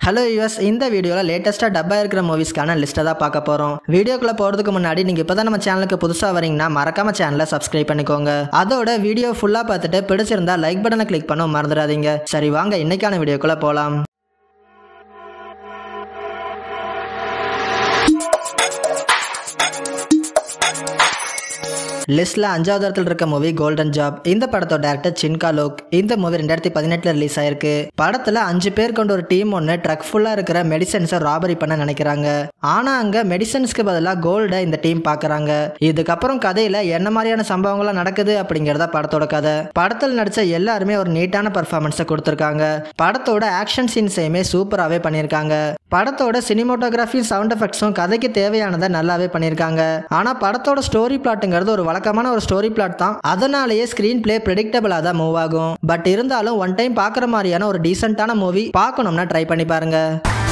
Hello US இந்த வீடியோவில் லேட்டஸ்ட்டாக டப்பாக இருக்கிற மூவிஸ்க்கான லிஸ்ட்டை தான் பார்க்க போகிறோம் வீடியோக்குள்ளே போகிறதுக்கு முன்னாடி நீங்கள் இப்போ தான் நம்ம சேனலுக்கு புதுசாக வரீங்கன்னா மறக்காம சேனலை சப்ஸ்கிரைப் பண்ணிக்கோங்க அதோட வீடியோ ஃபுல்லாக பார்த்துட்டு பிடிச்சிருந்தா லைக் பட்டனை கிளிக் பண்ண மறந்துடாதீங்க சரி வாங்க இன்னைக்கான வீடியோக்குள்ளே போகலாம் லிஸ்ட்ல அஞ்சாவது இடத்துல இருக்க மூவி கோல்டன் ஜாப் இந்த படத்தோட டேரக்டர் சின்கா லோக் இந்த மூவி ரெண்டாயிரத்தி பதினெட்டுல ரிலீஸ் ஆயிருக்கு படத்துல அஞ்சு பேர் கொண்ட ஒரு டீம் ஒன்று ட்ரக் ஃபுல்லா இருக்கிற மெடிசன்ஸை ராபரி பண்ண நினைக்கிறாங்க ஆனா அங்க மெடிசன்ஸ்க்கு பதிலாக கோல்டை இந்த டீம் பாக்குறாங்க இதுக்கப்புறம் கதையில என்ன மாதிரியான சம்பவங்கள்லாம் நடக்குது அப்படிங்கறத படத்தோட கதை படத்தில் நடிச்ச எல்லாருமே ஒரு நீட்டான பர்ஃபார்மன்ஸை கொடுத்துருக்காங்க படத்தோட ஆக்ஷன் சீன்ஸையுமே சூப்பராகவே பண்ணியிருக்காங்க படத்தோட சினிமோட்டோகிராஃபி சவுண்ட் எஃபெக்ட்ஸும் கதைக்கு தேவையானதை நல்லாவே பண்ணியிருக்காங்க ஆனா படத்தோட ஸ்டோரி பிளாட்டுங்கிறது ஒரு வழக்கமான ஒரு ஸ்டோரி பிளாட் தான் அதனாலேயே ஸ்க்ரீன் பிளே ப்ரெடிக்டபிளாக தான் மூவ் ஆகும் பட் இருந்தாலும் ஒன் டைம் பார்க்குற மாதிரியான ஒரு டீசெண்டான மூவி பார்க்கணும்னா ட்ரை பண்ணி பாருங்க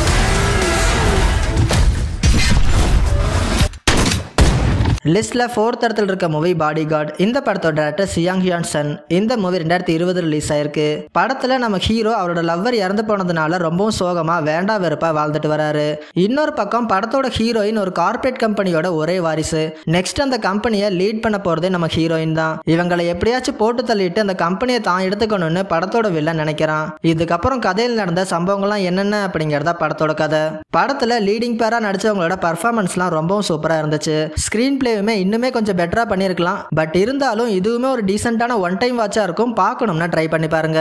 லிஸ்ட்ல ஃபோர்த் இடத்துல இருக்க மூவி பாடி கார்டு இந்த படத்தோட டேரக்டர் சியாங் ஹியான் சன் இந்த மூவி ரெண்டாயிரத்தி இருபது ரிலீஸ் ஆயிருக்கு படத்துல நம்ம ஹீரோ அவரோட லவ்வர் இறந்து போனதுனால ரொம்பவும் சோகமா வேண்டா வெறுப்பா வாழ்ந்துட்டு வராரு இன்னொரு பக்கம் படத்தோட ஹீரோயின் ஒரு கார்ப்பரேட் கம்பெனியோட ஒரே வாரிசு நெக்ஸ்ட் அந்த கம்பெனியை லீட் பண்ண போறதே நம்ம ஹீரோயின் தான் இவங்களை எப்படியாச்சும் போட்டு தள்ளிட்டு அந்த கம்பெனியை தான் எடுத்துக்கணும்னு படத்தோட வில்லன் நினைக்கிறான் இதுக்கப்புறம் கதையில் நடந்த சம்பவங்கள்லாம் என்னென்ன அப்படிங்கறத படத்தோட கதை படத்துல லீடிங் பேரா நடிச்சவங்களோட பர்ஃபார்மன்ஸ்லாம் ரொம்பவும் சூப்பரா இருந்துச்சு ஸ்கிரீன் பிளேவுமே இன்னுமே கொஞ்சம் பெட்டரா பண்ணியிருக்கலாம் பட் இருந்தாலும் இதுவுமே ஒரு டீசெண்டான ஒன் டைம் வாட்சா இருக்கும் பார்க்கணும்னா ட்ரை பண்ணி பாருங்க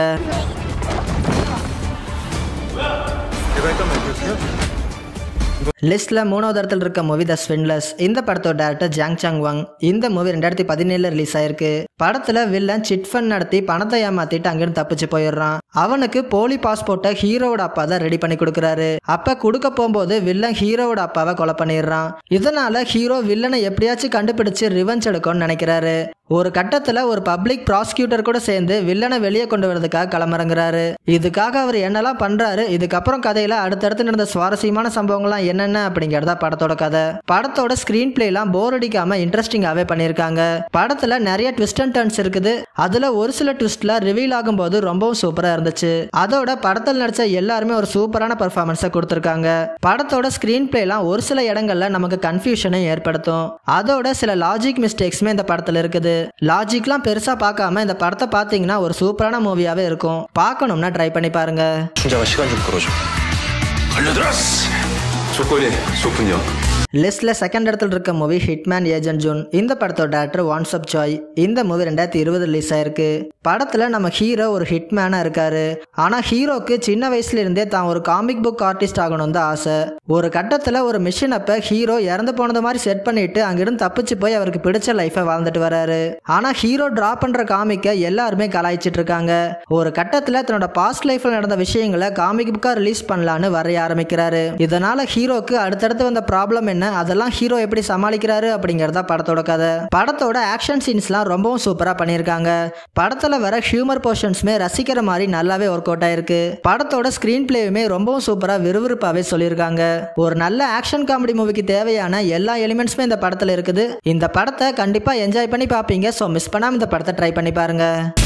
லிஸ்ட்ல மூணாவது இடத்துல இருக்க மூவி த ஸ்வின்லஸ் இந்த படத்தோட டேரக்டர் ஜாங் சாங் வாங் இந்த மூவி ரெண்டாயிரத்தி பதினேழுல ரிலீஸ் ஆயிருக்கு படத்துல வில்லன் சிட் ஃபண்ட் நடத்தி பணத்தை ஏமாத்திட்டு அங்கிருந்து தப்பிச்சு போயிடுறான் அவனுக்கு போலி பாஸ்போர்ட்டை ஹீரோவோட அப்பா தான் ரெடி பண்ணி கொடுக்குறாரு அப்ப கொடுக்க போகும்போது வில்லன் ஹீரோவோட அப்பாவை கொலை பண்ணிடுறான் இதனால ஹீரோ வில்லனை எப்படியாச்சும் கண்டுபிடிச்சு ரிவெஞ்ச் எடுக்கும்னு நினைக்கிறாரு ஒரு கட்டத்துல ஒரு பப்ளிக் ப்ராசிக்யூட்டர் கூட சேர்ந்து வில்லனை வெளியே கொண்டு வரதுக்காக களமிறங்குறாரு இதுக்காக அவர் என்னெல்லாம் பண்றாரு இதுக்கப்புறம் கதையில அடுத்தடுத்து நடந்த சுவாரஸ்யமான சம்பவங்கள்லாம் என்னென்ன அப்படிங்கறத படத்தோட கதை படத்தோட ஸ்கிரீன் பிளேலாம் போர் அடிக்காம இன்ட்ரெஸ்டிங்காவே பண்ணியிருக்காங்க படத்துல நிறைய ட்விஸ்ட் அண்ட் டர்ன்ஸ் இருக்குது அதுல ஒரு சில ட்விஸ்ட்ல ரிவீல் ஆகும்போது ரொம்பவும் சூப்பரா இருந்துச்சு அதோட படத்தில் நடிச்ச எல்லாருமே ஒரு சூப்பரான பர்ஃபார்மன்ஸை கொடுத்துருக்காங்க படத்தோட ஸ்கிரீன் பிளேலாம் ஒரு சில இடங்கள்ல நமக்கு கன்ஃபியூஷனை ஏற்படுத்தும் அதோட சில லாஜிக் மிஸ்டேக்ஸ்மே இந்த படத்துல இருக்குது லாஜிக்லாம் பெருசா பார்க்காம இந்த படத்தை பார்த்தீங்கன்னா ஒரு சூப்பரான மூவியாவே இருக்கும் பார்க்கணும்னா ட்ரை பண்ணி பாருங்க 승자가 시간 좀 끌어줘. 걸려들었어. 조건이 소푼이요. லிஸ்ட்ல செகண்ட் இடத்துல இருக்க மூவி ஹிட்மேன் ஏஜென்ட் ஜூன் இந்த படத்தோட டேரக்டர் வான்ஸ் அப் ஜாய் இந்த மூவி ரெண்டாயிரத்தி இருபது ரிலீஸ் ஆயிருக்கு படத்துல நம்ம ஹீரோ ஒரு ஹிட்மேனா இருக்காரு ஆனா ஹீரோக்கு சின்ன வயசுல இருந்தே தான் ஒரு காமிக் புக் ஆர்டிஸ்ட் ஆகணும் தான் ஆசை ஒரு கட்டத்துல ஒரு மிஷின் அப்ப ஹீரோ இறந்து போனது மாதிரி செட் பண்ணிட்டு அங்கிருந்து தப்பிச்சு போய் அவருக்கு பிடிச்ச லைஃபை வாழ்ந்துட்டு வராரு ஆனா ஹீரோ டிரா பண்ற காமிக்க எல்லாருமே கலாய்ச்சிட்டு இருக்காங்க ஒரு கட்டத்துல தன்னோட பாஸ்ட் லைஃப்ல நடந்த விஷயங்களை காமிக் புக்கா ரிலீஸ் பண்ணலான்னு வரைய ஆரம்பிக்கிறாரு இதனால ஹீரோக்கு அடுத்தடுத்து வந்த ப்ராப்ளம் என்ன அதெல்லாம் ஹீரோ எப்படி சமாளிக்கிறாரு அப்படிங்கறத படத்தோட கதை படத்தோட ஆக்ஷன் சீன்ஸ்லாம் ரொம்பவும் சூப்பரா பண்ணியிருக்காங்க படத்துல வர ஹியூமர் போர்ஷன்ஸ்மே ரசிக்கிற மாதிரி நல்லாவே ஒர்க் அவுட் ஆயிருக்கு படத்தோட ஸ்கிரீன் பிளேயுமே ரொம்பவும் சூப்பரா விறுவிறுப்பாவே சொல்லியிருக்காங்க ஒரு நல்ல ஆக்ஷன் காமெடி மூவிக்கு தேவையான எல்லா எலிமெண்ட்ஸுமே இந்த படத்துல இருக்குது இந்த படத்தை கண்டிப்பா என்ஜாய் பண்ணி பார்ப்பீங்க ஸோ மிஸ் பண்ணாம இந்த படத்தை ட்ரை பண்ணி பாருங்க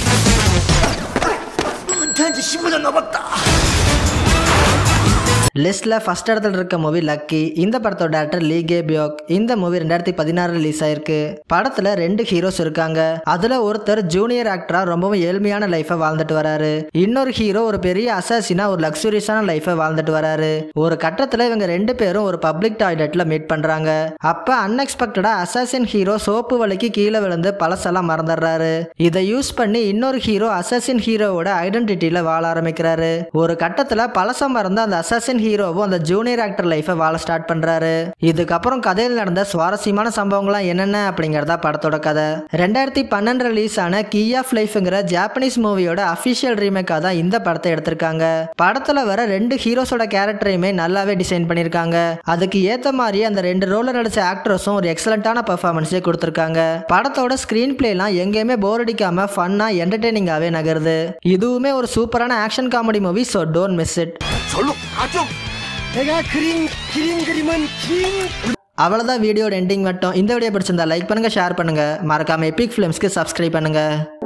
은퇴한 지 15년 넘었다. லிஸ்ட்ல ஃபர்ஸ்ட் இடத்துல இருக்க மூவி லக்கி இந்த படத்தோட டேரக்டர் லீ கே பியோக் இந்த மூவி ரெண்டாயிரத்தி பதினாறு ரிலீஸ் ஆயிருக்கு படத்துல ரெண்டு ஹீரோஸ் இருக்காங்க அதுல ஒருத்தர் ஜூனியர் ஆக்டரா ரொம்பவும் ஏழ்மையான லைஃபை வாழ்ந்துட்டு வராரு இன்னொரு ஹீரோ ஒரு பெரிய அசாசினா ஒரு லக்ஸுரியஸான லைஃபை வாழ்ந்துட்டு வராரு ஒரு கட்டத்துல இவங்க ரெண்டு பேரும் ஒரு பப்ளிக் டாய்லெட்ல மீட் பண்றாங்க அப்ப அன்எக்ஸ்பெக்டடா அசாசின் ஹீரோ சோப்பு வலிக்கு கீழே விழுந்து பழசெல்லாம் மறந்துடுறாரு இதை யூஸ் பண்ணி இன்னொரு ஹீரோ அசாசின் ஹீரோவோட ஐடென்டிட்டியில வாழ ஆரம்பிக்கிறாரு ஒரு கட்டத்துல பழசம் மறந்து அந்த அசாசின் ஹீரோவும் அந்த ஜூனியர் ஆக்டர் லைஃபை வாழ ஸ்டார்ட் பண்றாரு இதுக்கப்புறம் கதையில் நடந்த சுவாரஸ்யமான சம்பவங்கள்லாம் என்னென்ன அப்படிங்கறதா படத்தோட கதை ரெண்டாயிரத்தி பன்னெண்டு ரிலீஸ் ஆன கீ ஆஃப் லைஃப்ங்கிற ஜாப்பனீஸ் மூவியோட அபிஷியல் ரீமேக்காக தான் இந்த படத்தை எடுத்திருக்காங்க படத்துல வர ரெண்டு ஹீரோஸோட கேரக்டரையுமே நல்லாவே டிசைன் பண்ணியிருக்காங்க அதுக்கு ஏத்த மாதிரி அந்த ரெண்டு ரோல நடிச்ச ஆக்டர்ஸும் ஒரு எக்ஸலண்டான பர்ஃபார்மன்ஸே கொடுத்திருக்காங்க படத்தோட ஸ்கிரீன் பிளேலாம் எங்கேயுமே போர் அடிக்காம ஃபன்னா என்டர்டெய்னிங்காவே நகருது இதுவுமே ஒரு சூப்பரான action comedy movie so don't miss it 절로 가죠. 내가 그린 그린 그림은 긴 அவ்வளோதான் வீடியோட எண்டிங் மட்டும் இந்த வீடியோ பிடிச்சிருந்தா லைக் பண்ணுங்க ஷேர் பண்ணுங்க மறக்காம எபிக் ஃபிலிம்ஸ்க்கு சப்ஸ்கிரைப் பண்ணுங்க